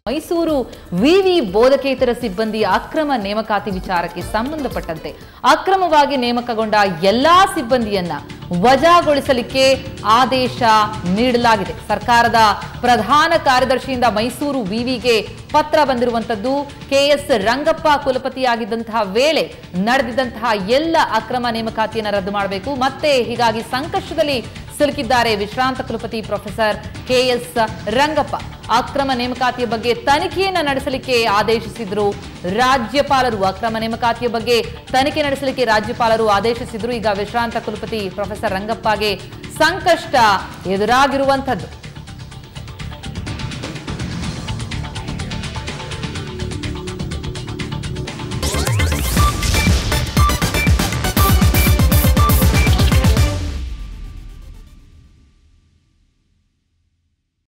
ಮೈಸೂರು ವಿವಿ ಬೋಧಕೇತರ ಸಿಬ್ಬಂದಿ ಅಕ್ರಮ ನೇಮಕಾತಿ ವಿಚಾರಕ್ಕೆ ಸಂಬಂಧಪಟ್ಟಂತೆ ಅಕ್ರಮವಾಗಿ ನೇಮಕಗೊಂಡ ಎಲ್ಲಾ ಸಿಬ್ಬಂದಿಯನ್ನ ವಜಾಗೊಳಿಸಲಿಕ್ಕೆ ಆದೇಶ ನೀಡಲಾಗಿದೆ ಸರ್ಕಾರದ ಪ್ರಧಾನ ಕಾರ್ಯದರ್ಶಿಯಿಂದ ಮೈಸೂರು ವಿವಿಗೆ ಪತ್ರ ಬಂದಿರುವಂತದ್ದು ಕೆಎಸ್ ರಂಗಪ್ಪ ಕುಲಪತಿಯಾಗಿದ್ದಂತಹ ವೇಳೆ ನಡೆದಿದ್ದಂತಹ ಎಲ್ಲ ಅಕ್ರಮ ನೇಮಕಾತಿಯನ್ನು ರದ್ದು ಮಾಡಬೇಕು ಮತ್ತೆ ಹೀಗಾಗಿ ಸಂಕಷ್ಟದಲ್ಲಿ ಸಿಲುಕಿದ್ದಾರೆ ವಿಶ್ರಾಂತ ಕುಲಪತಿ ಪ್ರೊಫೆಸರ್ ಕೆಎಸ್ ರಂಗಪ್ಪ ಅಕ್ರಮ ನೇಮಕಾತಿಯ ಬಗ್ಗೆ ತನಿಖೆಯನ್ನ ನಡೆಸಲಿಕ್ಕೆ ಆದೇಶಿಸಿದ್ರು ರಾಜ್ಯಪಾಲರು ಅಕ್ರಮ ನೇಮಕಾತಿಯ ಬಗ್ಗೆ ತನಿಖೆ ನಡೆಸಲಿಕ್ಕೆ ರಾಜ್ಯಪಾಲರು ಆದೇಶಿಸಿದ್ರು ಈಗ ವಿಶ್ರಾಂತ ಕುಲಪತಿ ಪ್ರೊಫೆಸರ್ ರಂಗಪ್ಪಗೆ ಸಂಕಷ್ಟ ಎದುರಾಗಿರುವಂಥದ್ದು